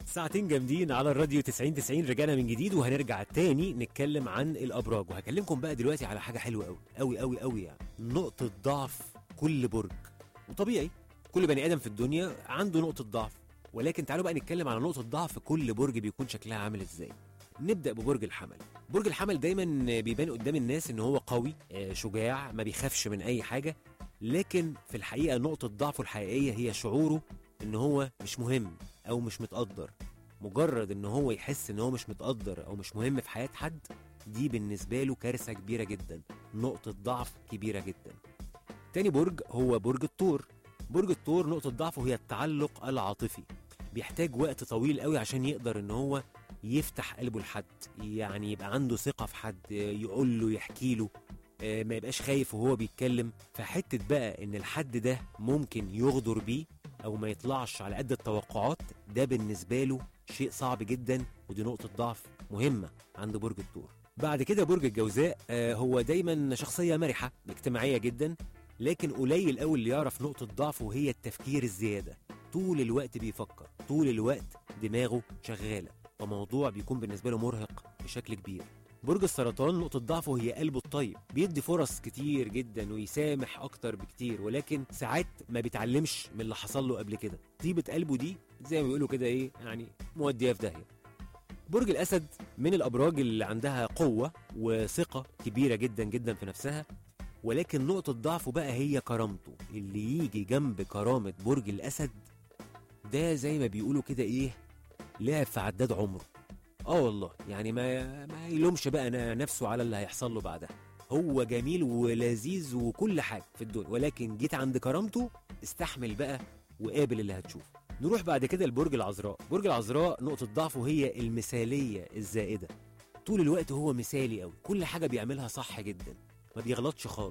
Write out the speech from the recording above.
ساعتين جامدين على الراديو 90 90 رجعنا من جديد وهنرجع تاني نتكلم عن الابراج وهكلمكم بقى دلوقتي على حاجه حلوه قوي قوي قوي قوي يعني نقطه ضعف كل برج وطبيعي كل بني ادم في الدنيا عنده نقطه ضعف ولكن تعالوا بقى نتكلم على نقطه ضعف كل برج بيكون شكلها عامل ازاي نبدا ببرج الحمل برج الحمل دايما بيبان قدام الناس ان هو قوي آه، شجاع ما بيخافش من اي حاجه لكن في الحقيقه نقطه ضعفه الحقيقيه هي شعوره ان هو مش مهم او مش متقدر مجرد ان هو يحس ان هو مش متقدر او مش مهم في حياه حد دي بالنسبه له كارثه كبيره جدا نقطه ضعف كبيره جدا تاني برج هو برج الثور برج الثور نقطه ضعفه هي التعلق العاطفي بيحتاج وقت طويل قوي عشان يقدر ان هو يفتح قلبه لحد يعني يبقى عنده ثقه في حد يقول له يحكي له آه، ما يبقاش خايف وهو بيتكلم فحته بقى ان الحد ده ممكن يغدر بيه او ما يطلعش على قد التوقعات ده بالنسبه له شيء صعب جدا ودي نقطه ضعف مهمه عند برج الثور بعد كده برج الجوزاء آه، هو دايما شخصيه مرحه اجتماعيه جدا لكن قليل قوي اللي يعرف نقطه ضعفه وهي التفكير الزياده طول الوقت بيفكر طول الوقت دماغه شغاله فموضوع بيكون بالنسبه له مرهق بشكل كبير برج السرطان نقطة ضعفه هي قلبه الطيب بيدي فرص كتير جدا ويسامح أكتر بكتير ولكن ساعات ما بيتعلمش من اللي حصل له قبل كده طيبة قلبه دي زي ما بيقولوا كده إيه يعني مودية في داهية برج الأسد من الأبراج اللي عندها قوة وثقة كبيرة جدا جدا في نفسها ولكن نقطة ضعفه بقى هي كرامته اللي يجي جنب كرامة برج الأسد ده زي ما بيقولوا كده إيه لعب في عداد عمره اه والله يعني ما ما يلومش بقى ن- نفسه على اللي هيحصل له بعدها هو جميل ولذيذ وكل حاجه في الدنيا ولكن جيت عند كرامته استحمل بقى وقابل اللي هتشوفه نروح بعد كده لبرج العذراء برج العذراء نقطة ضعفه هي المثالية الزائدة طول الوقت هو مثالي قوي كل حاجة بيعملها صح جدا ما بيغلطش خالص